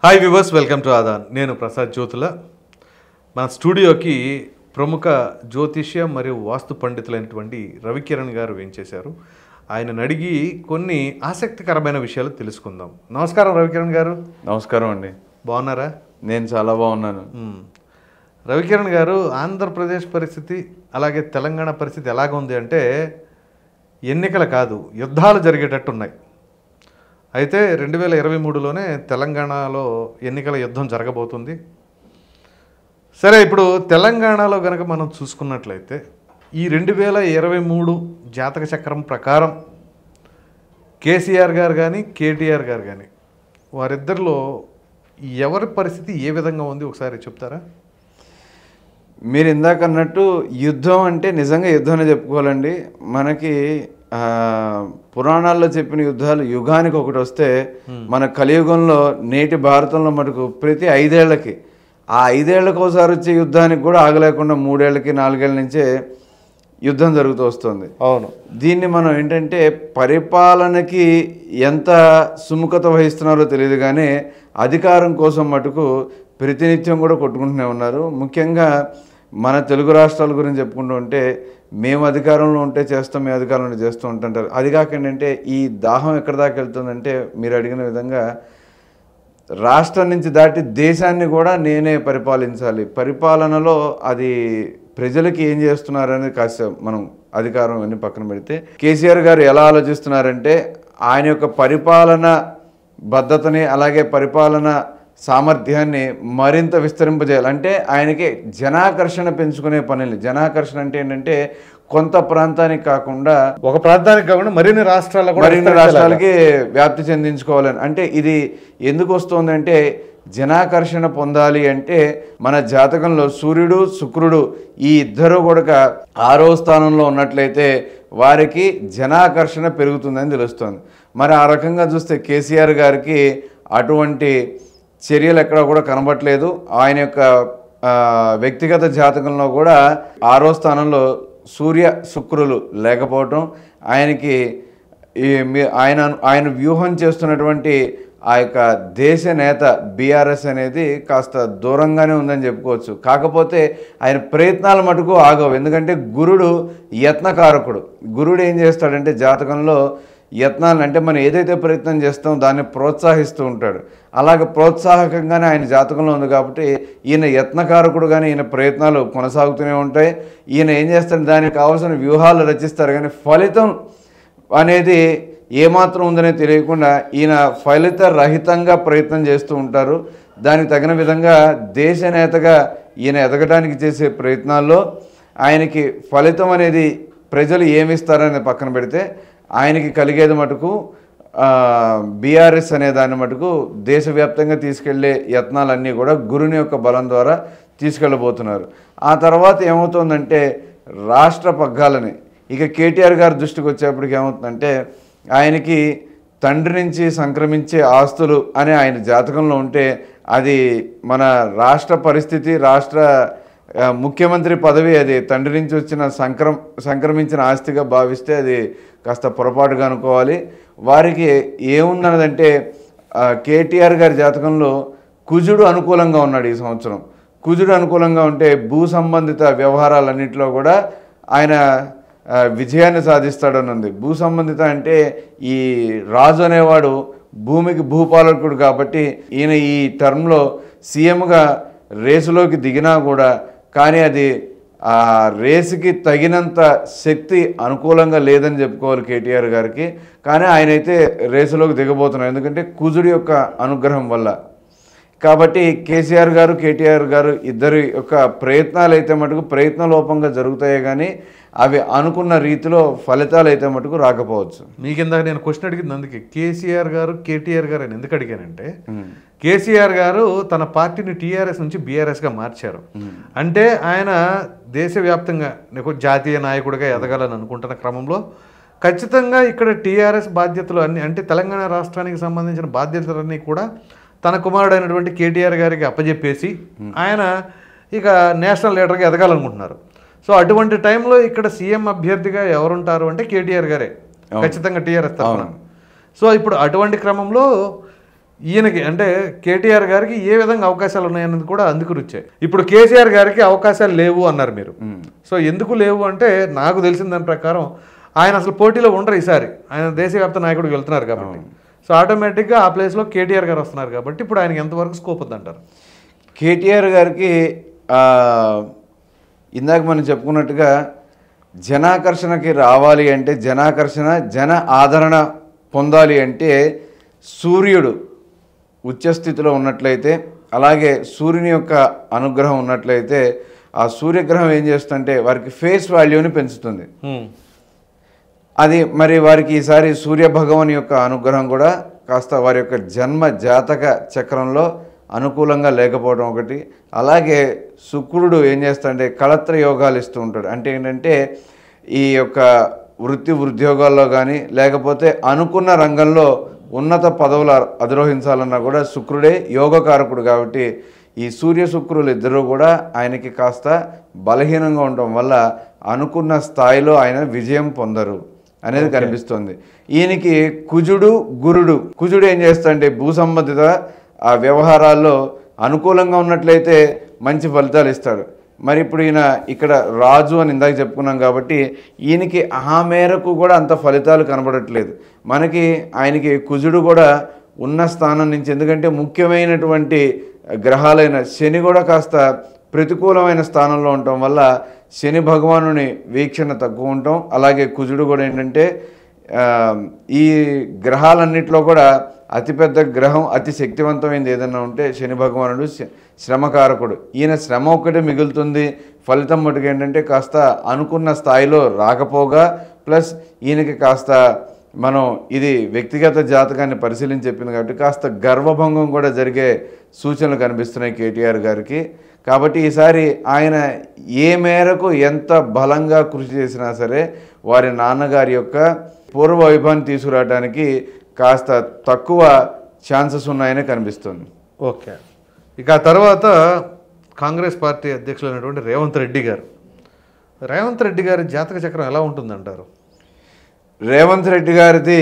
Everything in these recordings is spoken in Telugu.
Hi viewers welcome to Aadhan నేను ప్రసాద్ జ్యోతుల మన స్టూడియోకి ప్రముఖ జ్యోతిష్య మరియు వాస్తు పండితులైనటువంటి రవికిరణ్ గారు వేయించేశారు ఆయనను అడిగి కొన్ని ఆసక్తికరమైన విషయాలు తెలుసుకుందాం నమస్కారం రవికిరణ్ గారు నమస్కారం అండి బాగున్నారా నేను చాలా బాగున్నాను మ్మ్. రవికిరణ్ గారు ఆంధ్రప్రదేశ్ పరిస్థితి అలాగే తెలంగాణ పరిస్థితి ఎలాగ ఉంది అంటే ఎన్నికలు కాదు యుద్ధాలు జరిగేటట్టు ఉన్నాయి అయితే రెండు వేల ఇరవై మూడులోనే తెలంగాణలో ఎన్నికల యుద్ధం జరగబోతుంది సరే ఇప్పుడు తెలంగాణలో కనుక మనం చూసుకున్నట్లయితే ఈ రెండు వేల ఇరవై మూడు జాతక చక్రం ప్రకారం కేసీఆర్ గారు కానీ కేటీఆర్ గారు కానీ వారిద్దరిలో ఎవరి పరిస్థితి ఏ విధంగా ఉంది ఒకసారి చెప్తారా మీరు ఇందాక అన్నట్టు యుద్ధం అంటే నిజంగా యుద్ధం చెప్పుకోవాలండి మనకి ఆ, పురాణాల్లో చెప్పిన యుద్ధాలు యుగానికి ఒకటి వస్తే మన కలియుగంలో నేటి భారతంలో మటుకు ప్రతి ఐదేళ్లకి ఆ ఐదేళ్లకు ఒకసారి వచ్చే యుద్ధానికి కూడా ఆగలేకుండా మూడేళ్లకి నాలుగేళ్ల నుంచే యుద్ధం జరుగుతూ వస్తుంది అవును దీన్ని మనం ఏంటంటే పరిపాలనకి ఎంత సుముఖత వహిస్తున్నారో తెలియదు కానీ అధికారం కోసం మటుకు ప్రతినిత్యం కూడా కొట్టుకుంటూనే ఉన్నారు ముఖ్యంగా మన తెలుగు రాష్ట్రాల గురించి చెప్పుకుంటూ ఉంటే మేము అధికారంలో ఉంటే చేస్తాం మేము అధికారంలో చేస్తూ ఉంటుంటారు అది కాక ఏంటంటే ఈ దాహం ఎక్కడి దాకా వెళ్తుందంటే మీరు అడిగిన విధంగా రాష్ట్రం నుంచి దాటి దేశాన్ని కూడా నేనే పరిపాలించాలి పరిపాలనలో అది ప్రజలకి ఏం చేస్తున్నారు అనేది కాస్త మనం అధికారం అన్ని పక్కన పెడితే కేసీఆర్ గారు ఎలా ఆలోచిస్తున్నారంటే ఆయన యొక్క పరిపాలన బద్ధతని అలాగే పరిపాలన సామర్థ్యాన్ని మరింత విస్తరింపజేయాలి అంటే ఆయనకి జనాకర్షణ పెంచుకునే పనులు జనాకర్షణ అంటే ఏంటంటే కొంత ప్రాంతానికి కాకుండా ఒక ప్రాంతానికి కాకుండా మరిన్ని రాష్ట్రాల్లో కూడా మరిన్ని రాష్ట్రాలకి వ్యాప్తి చెందించుకోవాలని అంటే ఇది ఎందుకు వస్తుందంటే జనాకర్షణ పొందాలి అంటే మన జాతకంలో సూర్యుడు శుక్రుడు ఈ ఇద్దరు కూడా ఆరో స్థానంలో ఉన్నట్లయితే వారికి జనాకర్షణ పెరుగుతుందని తెలుస్తుంది మరి ఆ రకంగా చూస్తే కేసీఆర్ గారికి అటువంటి చర్యలు ఎక్కడ కూడా కనబట్లేదు ఆయన యొక్క ఆ, వ్యక్తిగత జాతకంలో కూడా ఆరో స్థానంలో సూర్య శుక్రులు లేకపోవటం ఆయనకి ఈ మీ- ఆయన ఆయన వ్యూహం చేస్తున్నటువంటి ఆ యొక్క దేశ నేత బీఆర్ఎస్ అనేది కాస్త దూరంగానే ఉందని చెప్పుకోవచ్చు కాకపోతే ఆయన ప్రయత్నాలు మటుకు ఆగవు ఎందుకంటే గురుడు యత్నకారకుడు గురుడు ఏం చేస్తాడంటే జాతకంలో యత్నాలు అంటే మనం ఏదైతే ప్రయత్నం చేస్తామో దాన్ని ప్రోత్సహిస్తూ ఉంటాడు అలాగే ప్రోత్సాహకంగానే ఆయన జాతకంలో ఉంది కాబట్టి ఈయన యత్నకారకుడు కానీ ఈయన ప్రయత్నాలు కొనసాగుతూనే ఉంటాయి ఈయన ఏం చేస్తాడు దానికి కావాల్సిన వ్యూహాలు రచిస్తారు కానీ ఫలితం అనేది ఏమాత్రం ఉందనే తెలియకుండా ఈయన ఫలిత రహితంగా ప్రయత్నం చేస్తూ ఉంటారు దానికి తగిన విధంగా దేశ నేతగా ఈయన ఎదగడానికి చేసే ప్రయత్నాల్లో ఆయనకి ఫలితం అనేది ప్రజలు ఏమిస్తారని పక్కన పెడితే ఆయనకి కలిగేది మటుకు బీఆర్ఎస్ అనే దాన్ని మటుకు దేశవ్యాప్తంగా తీసుకెళ్లే యత్నాలన్నీ కూడా గురుని యొక్క బలం ద్వారా తీసుకెళ్ళబోతున్నారు ఆ తర్వాత ఏమవుతుందంటే రాష్ట్ర పగ్గాలని ఇక కేటీఆర్ గారి దృష్టికి వచ్చేప్పటికి ఏమవుతుందంటే ఆయనకి తండ్రి నుంచి సంక్రమించే ఆస్తులు అనే ఆయన జాతకంలో ఉంటే అది మన రాష్ట్ర పరిస్థితి రాష్ట్ర ఆ, ముఖ్యమంత్రి పదవి అది తండ్రి నుంచి వచ్చిన సంక్రమ సంక్రమించిన ఆస్తిగా భావిస్తే అది కాస్త పొరపాటుగా అనుకోవాలి వారికి ఏమున్నదంటే ఆ, కేటీఆర్ గారి జాతకంలో కుజుడు అనుకూలంగా ఉన్నాడు ఈ సంవత్సరం కుజుడు అనుకూలంగా ఉంటే భూ సంబంధిత వ్యవహారాలన్నింటిలో కూడా ఆయన ఆ, విజయాన్ని సాధిస్తాడని ఉంది భూ సంబంధిత అంటే ఈ రాజు అనేవాడు భూమికి భూపాలకుడు కాబట్టి ఈయన ఈ టర్మ్లో సీఎంగా రేసులోకి దిగినా కూడా కానీ అది ఆ రేసుకి తగినంత శక్తి అనుకూలంగా లేదని చెప్పుకోవాలి కేటీఆర్ గారికి కానీ ఆయన అయితే రేసులోకి దిగబోతున్నారు ఎందుకంటే కుజుడి యొక్క అనుగ్రహం వల్ల కాబట్టి కేసీఆర్ గారు కేటీఆర్ గారు ఇద్దరి యొక్క ప్రయత్నాలు అయితే మటుకు ప్రయత్న లోపంగా జరుగుతాయి కానీ అవి అనుకున్న రీతిలో ఫలితాలు అయితే మటుకు రాకపోవచ్చు మీకు ఇందాక నేను క్వశ్చన్ అడిగింది అందుకే కేసీఆర్ గారు కేటీఆర్ గారు అని ఎందుకు అడిగానంటే కేసీఆర్ గారు తన పార్టీని టీఆర్ఎస్ నుంచి బీఆర్ఎస్గా మార్చారు అంటే ఆయన దేశవ్యాప్తంగా నీకు జాతీయ నాయకుడిగా ఎదగాలని అనుకుంటున్న క్రమంలో ఖచ్చితంగా ఇక్కడ టీఆర్ఎస్ బాధ్యతలు అన్ని అంటే తెలంగాణ రాష్ట్రానికి సంబంధించిన బాధ్యతలన్నీ కూడా తన కుమారుడైనటువంటి కేటీఆర్ గారికి అప్పజెప్పేసి ఆయన ఇక నేషనల్ లీడర్గా ఎదగాలనుకుంటున్నారు సో అటువంటి టైంలో ఇక్కడ సీఎం అభ్యర్థిగా ఎవరుంటారు అంటే కేటీఆర్ గారే ఖచ్చితంగా టీఆర్ఎస్ తరఫున సో ఇప్పుడు అటువంటి క్రమంలో ఈయనకి అంటే కేటీఆర్ గారికి ఏ విధంగా అవకాశాలు ఉన్నాయన్నది కూడా అందుకు వచ్చాయి ఇప్పుడు కేసీఆర్ గారికి అవకాశాలు లేవు అన్నారు మీరు సో ఎందుకు లేవు అంటే నాకు తెలిసిన దాని ప్రకారం ఆయన అసలు పోటీలో ఉండరు ఈసారి ఆయన దేశవ్యాప్త నాయకుడికి వెళ్తున్నారు కాబట్టి సో ఆటోమేటిక్గా ఆ ప్లేస్లో కేటీఆర్ గారు వస్తున్నారు కాబట్టి ఇప్పుడు ఆయనకి ఎంతవరకు స్కోప్ ఉందంటారు కేటీఆర్ గారికి ఆ, ఇందాక మనం చెప్పుకున్నట్టుగా జనాకర్షణకి రావాలి అంటే జనాకర్షణ జన ఆదరణ పొందాలి అంటే సూర్యుడు ఉచ్చస్థితిలో ఉన్నట్లయితే అలాగే సూర్యుని యొక్క అనుగ్రహం ఉన్నట్లయితే ఆ సూర్యగ్రహం ఏం చేస్తుందంటే వారికి ఫేస్ వాల్యూని పెంచుతుంది అది మరి వారికి ఈసారి సూర్య భగవాన్ యొక్క అనుగ్రహం కూడా కాస్త వారి యొక్క జన్మ జాతక చక్రంలో అనుకూలంగా లేకపోవడం ఒకటి అలాగే శుక్రుడు ఏం చేస్తాడంటే కళత్ర యోగాలు ఇస్తూ ఉంటాడు అంటే ఏంటంటే ఈ యొక్క వృత్తి ఉద్యోగాల్లో కానీ లేకపోతే అనుకున్న రంగంలో ఉన్నత పదవులు అధిరోహించాలన్నా కూడా శుక్రుడే యోగకారకుడు కాబట్టి ఈ సూర్య శుక్రులు ఇద్దరూ కూడా ఆయనకి కాస్త బలహీనంగా ఉండటం వల్ల అనుకున్న స్థాయిలో ఆయన విజయం పొందరు అనేది కనిపిస్తుంది ఈయనకి కుజుడు గురుడు కుజుడు ఏం చేస్తాడంటే భూ సంబంధిత ఆ వ్యవహారాల్లో అనుకూలంగా ఉన్నట్లయితే మంచి ఫలితాలు ఇస్తాడు మరి ఇప్పుడు ఈయన ఇక్కడ రాజు అని ఇందాక చెప్పుకున్నాం కాబట్టి ఈయనకి ఆ మేరకు కూడా అంత ఫలితాలు కనబడట్లేదు మనకి ఆయనకి కుజుడు కూడా ఉన్న స్థానం నుంచి ఎందుకంటే ముఖ్యమైనటువంటి గ్రహాలైన శని కూడా కాస్త ప్రతికూలమైన స్థానంలో ఉండటం వల్ల శని భగవానుని వీక్షణ తక్కువ ఉండటం అలాగే కుజుడు కూడా ఏంటంటే ఆ, ఈ గ్రహాలన్నింటిలో కూడా అతిపెద్ద గ్రహం అతి శక్తివంతమైనది ఏదైనా ఉంటే శని భగవానుడు శ- శ్రమకారకుడు ఈయన శ్రమ ఒక్కటే మిగులుతుంది ఫలితం మటుకు ఏంటంటే కాస్త అనుకున్న స్థాయిలో రాకపోగా ప్లస్ ఈయనకి కాస్త మనం ఇది వ్యక్తిగత జాతకాన్ని పరిశీలించి చెప్పింది కాబట్టి కాస్త గర్వభంగం కూడా జరిగే సూచనలు కనిపిస్తున్నాయి కేటీఆర్ గారికి కాబట్టి ఈసారి ఆయన ఏ మేరకు ఎంత బలంగా కృషి చేసినా సరే వారి నాన్నగారి యొక్క పూర్వ వైభవాన్ని తీసుకురావడానికి కాస్త తక్కువ ఛాన్సెస్ ఉన్నాయని కనిపిస్తుంది ఓకే ఇక ఆ తర్వాత కాంగ్రెస్ పార్టీ అధ్యక్షులైనటువంటి రేవంత్ రెడ్డి గారు రేవంత్ రెడ్డి గారి జాతక చక్రం ఎలా ఉంటుందంటారు రేవంత్ రెడ్డి గారిది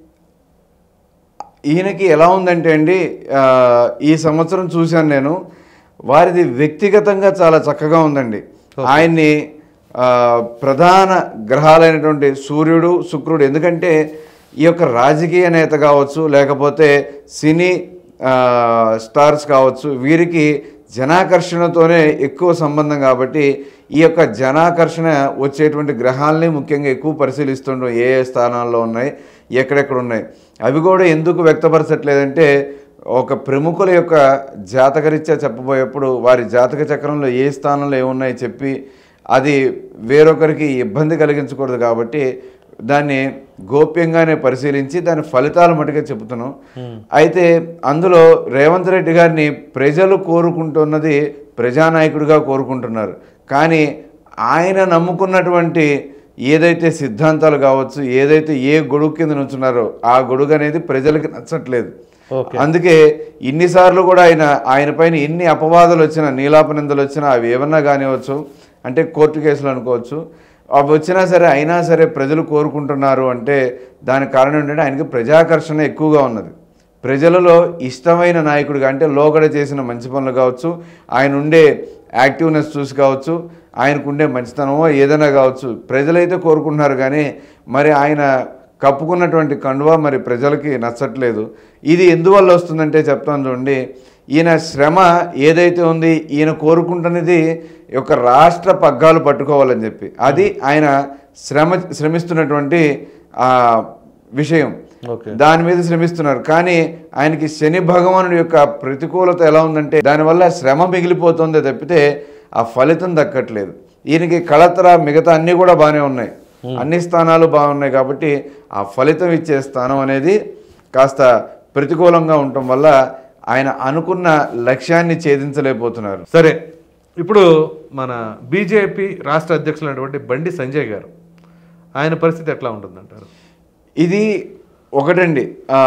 ఈయనకి ఎలా ఉందంటే అండి ఆ, ఈ సంవత్సరం చూశాను నేను వారిది వ్యక్తిగతంగా చాలా చక్కగా ఉందండి ఆయన్ని ఆ, ప్రధాన గ్రహాలైనటువంటి సూర్యుడు శుక్రుడు ఎందుకంటే ఈ యొక్క రాజకీయ నేత కావచ్చు లేకపోతే సినీ ఆ, స్టార్స్ కావచ్చు వీరికి జనాకర్షణతోనే ఎక్కువ సంబంధం కాబట్టి ఈ యొక్క జనాకర్షణ వచ్చేటువంటి గ్రహాలని ముఖ్యంగా ఎక్కువ పరిశీలిస్తుంటాం ఏ ఏ స్థానాల్లో ఉన్నాయి ఎక్కడెక్కడ ఉన్నాయి అవి కూడా ఎందుకు వ్యక్తపరచట్లేదంటే ఒక ప్రముఖుల యొక్క జాతకరీత్యా చెప్పబోయేప్పుడు వారి జాతక చక్రంలో ఏ స్థానంలో ఏమున్నాయి చెప్పి అది వేరొకరికి ఇబ్బంది కలిగించకూడదు కాబట్టి దాన్ని గోప్యంగానే పరిశీలించి దాని ఫలితాలు మటుకే చెబుతున్నాం అయితే అందులో రేవంత్ రెడ్డి గారిని ప్రజలు కోరుకుంటున్నది ప్రజానాయకుడిగా కోరుకుంటున్నారు కానీ ఆయన నమ్ముకున్నటువంటి ఏదైతే సిద్ధాంతాలు కావచ్చు ఏదైతే ఏ గొడుగు కింద నుంచున్నారో ఆ గొడుగు అనేది ప్రజలకి నచ్చట్లేదు ఓకే అందుకే ఇన్నిసార్లు కూడా ఆయన ఆయన పైన ఎన్ని అపవాదాలు వచ్చినా నీలాప నిందలు వచ్చినా అవి ఏమన్నా కానివచ్చు అంటే కోర్టు కేసులు అనుకోవచ్చు అవి వచ్చినా సరే అయినా సరే ప్రజలు కోరుకుంటున్నారు అంటే దానికి కారణం ఏంటంటే ఆయనకి ప్రజాకర్షణ ఎక్కువగా ఉన్నది ప్రజలలో ఇష్టమైన నాయకుడిగా అంటే లోగడ చేసిన మంచి పనులు కావచ్చు ఆయన ఉండే యాక్టివ్నెస్ చూసి కావచ్చు ఆయనకు ఉండే మంచితనమో ఏదైనా కావచ్చు ప్రజలైతే కోరుకుంటున్నారు కానీ మరి ఆయన కప్పుకున్నటువంటి కండువా మరి ప్రజలకి నచ్చట్లేదు ఇది ఎందువల్ల వస్తుందంటే చెప్తాను చూడండి ఈయన శ్రమ ఏదైతే ఉంది ఈయన కోరుకుంటున్నది ఒక రాష్ట్ర పగ్గాలు పట్టుకోవాలని చెప్పి అది ఆయన శ్రమ శ్రమిస్తున్నటువంటి ఆ విషయం ఓకే దాని మీద శ్రమిస్తున్నారు కానీ ఆయనకి శని భగవానుడి యొక్క ప్రతికూలత ఎలా ఉందంటే దానివల్ల శ్రమ మిగిలిపోతుందే తప్పితే ఆ ఫలితం దక్కట్లేదు ఈయనకి కళత్ర మిగతా అన్నీ కూడా బాగానే ఉన్నాయి అన్ని స్థానాలు బాగున్నాయి కాబట్టి ఆ ఫలితం ఇచ్చే స్థానం అనేది కాస్త ప్రతికూలంగా ఉండటం వల్ల ఆయన అనుకున్న లక్ష్యాన్ని ఛేదించలేకపోతున్నారు సరే ఇప్పుడు మన బీజేపీ రాష్ట్ర అధ్యక్షులైనటువంటి బండి సంజయ్ గారు ఆయన పరిస్థితి ఎట్లా ఉంటుందంటారు ఇది ఒకటండి ఆ,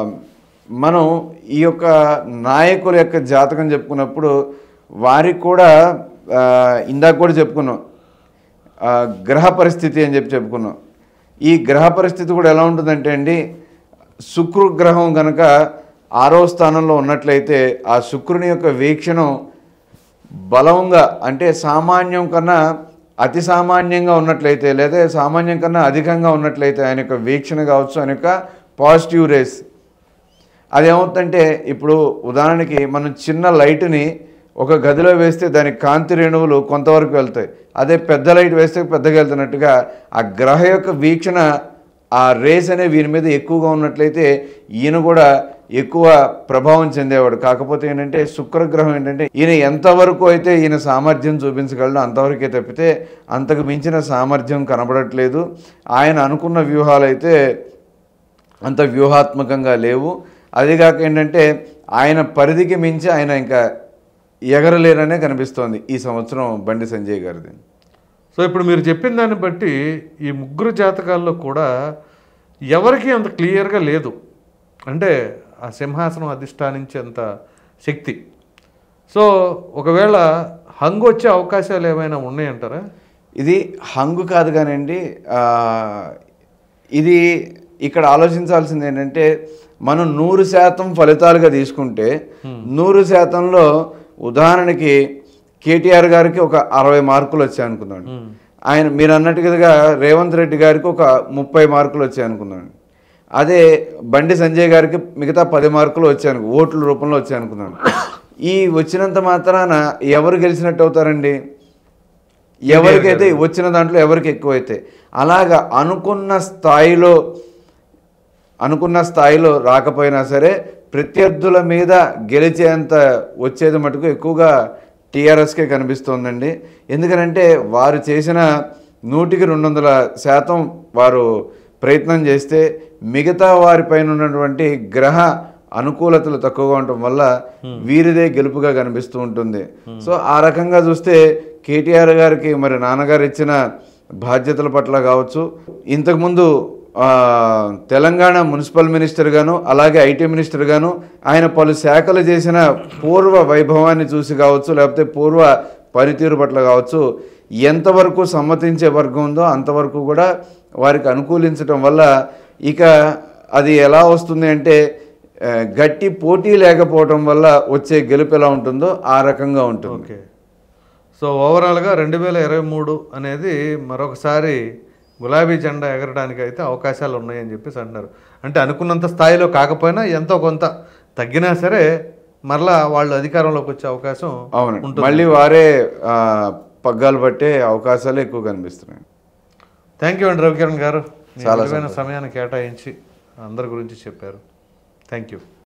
మనం ఈ యొక్క నాయకుల యొక్క జాతకం చెప్పుకున్నప్పుడు వారికి కూడా ఆ, ఇందాక కూడా చెప్పుకున్నాం ఆ, గ్రహ పరిస్థితి అని చెప్పి చెప్పుకున్నాం ఈ గ్రహ పరిస్థితి కూడా ఎలా ఉంటుందంటే అండి శుక్ర గ్రహం కనుక ఆరో స్థానంలో ఉన్నట్లయితే ఆ శుక్రుని యొక్క వీక్షణం బలంగా అంటే సామాన్యం కన్నా అతి సామాన్యంగా ఉన్నట్లయితే లేదా సామాన్యం కన్నా అధికంగా ఉన్నట్లయితే ఆయన యొక్క వీక్షణ కావచ్చు ఆయన యొక్క పాజిటివ్ రేస్ అదేమవుతుందంటే ఇప్పుడు ఉదాహరణకి మనం చిన్న లైట్ని ఒక గదిలో వేస్తే దాని కాంతి రేణువులు కొంతవరకు వెళ్తాయి అదే పెద్ద లైట్ వేస్తే పెద్దగా వెళ్తున్నట్టుగా ఆ గ్రహ యొక్క వీక్షణ ఆ రేస్ అనే వీని మీద ఎక్కువగా ఉన్నట్లయితే ఈయన కూడా ఎక్కువ ప్రభావం చెందేవాడు కాకపోతే ఏంటంటే శుక్రగ్రహం ఏంటంటే ఈయన ఎంతవరకు అయితే ఈయన సామర్థ్యం చూపించగలడో అంతవరకే తప్పితే అంతకు మించిన సామర్థ్యం కనబడట్లేదు ఆయన అనుకున్న వ్యూహాలు అయితే అంత వ్యూహాత్మకంగా లేవు అదిగాక ఏంటంటే ఆయన పరిధికి మించి ఆయన ఇంకా ఎగరలేరనే కనిపిస్తోంది ఈ సంవత్సరం బండి సంజయ్ గారిది సో ఇప్పుడు మీరు చెప్పిన దాన్ని బట్టి ఈ ముగ్గురు జాతకాల్లో కూడా ఎవరికి అంత క్లియర్గా లేదు అంటే ఆ సింహాసనం అధిష్టానించేంత శక్తి సో ఒకవేళ హంగు వచ్చే అవకాశాలు ఏమైనా ఉన్నాయంటారా ఇది హంగు కాదు కానివ్వండి ఆ, ఇది ఇక్కడ ఆలోచించాల్సింది ఏంటంటే మనం నూరు శాతం ఫలితాలుగా తీసుకుంటే నూరు శాతంలో ఉదాహరణకి కేటీఆర్ గారికి ఒక అరవై మార్కులు వచ్చాయి అనుకుందాం ఆయన మీరు అన్నట్టుగా రేవంత్ రెడ్డి గారికి ఒక ముప్పై మార్కులు వచ్చాయి అనుకుందాం అదే బండి సంజయ్ గారికి మిగతా పది మార్కులు వచ్చాయి అనుకో ఓట్ల రూపంలో వచ్చాయి అనుకుందాం ఈ వచ్చినంత మాత్రాన ఎవరు గెలిచినట్టు అవుతారండి ఎవరికైతే వచ్చిన దాంట్లో ఎవరికి ఎక్కువైతే అలాగా అనుకున్న స్థాయిలో అనుకున్న స్థాయిలో రాకపోయినా సరే ప్రత్యర్థుల మీద గెలిచేంత వచ్చేది మటుకు ఎక్కువగా టీఆర్ఎస్కే కనిపిస్తోందండి ఎందుకనంటే వారు చేసిన నూటికి రెండు వందల శాతం వారు ప్రయత్నం చేస్తే మిగతా వారిపైన ఉన్నటువంటి గ్రహ అనుకూలతలు తక్కువగా ఉండటం వల్ల వీరిదే గెలుపుగా కనిపిస్తూ ఉంటుంది సో ఆ రకంగా చూస్తే కేటీఆర్ గారికి మరి నాన్నగారు ఇచ్చిన బాధ్యతల పట్ల కావచ్చు ఇంతకుముందు ఆ, తెలంగాణ మున్సిపల్ మినిస్టర్ గాను అలాగే ఐటీ మినిస్టర్ గాను ఆయన పలు శాఖలు చేసిన పూర్వ వైభవాన్ని చూసి కావచ్చు లేకపోతే పూర్వ పనితీరు పట్ల కావచ్చు ఎంతవరకు సమ్మతించే వర్గం ఉందో అంతవరకు కూడా వారికి అనుకూలించడం వల్ల ఇక అది ఎలా వస్తుంది అంటే ఆ, గట్టి పోటీ లేకపోవడం వల్ల వచ్చే గెలుపు ఎలా ఉంటుందో ఆ రకంగా ఉంటుంది ఓకే సో ఓవరాల్గా రెండు వేల ఇరవై మూడు అనేది మరొకసారి గులాబీ జెండా ఎగరడానికి అయితే అవకాశాలు ఉన్నాయని చెప్పేసి అంటున్నారు అంటే అనుకున్నంత స్థాయిలో కాకపోయినా ఎంతో కొంత తగ్గినా సరే మరలా వాళ్ళు అధికారంలోకి వచ్చే అవకాశం అవును ఉంటుంది మళ్ళీ వారే ఆ, పగ్గాలు పట్టే అవకాశాలు ఎక్కువ కనిపిస్తున్నాయి థ్యాంక్ యూ అండి రవికిరణ్ గారు మీ చాలా విలువైన సమయాన్ని కేటాయించి అందరి గురించి చెప్పారు థ్యాంక్ యూ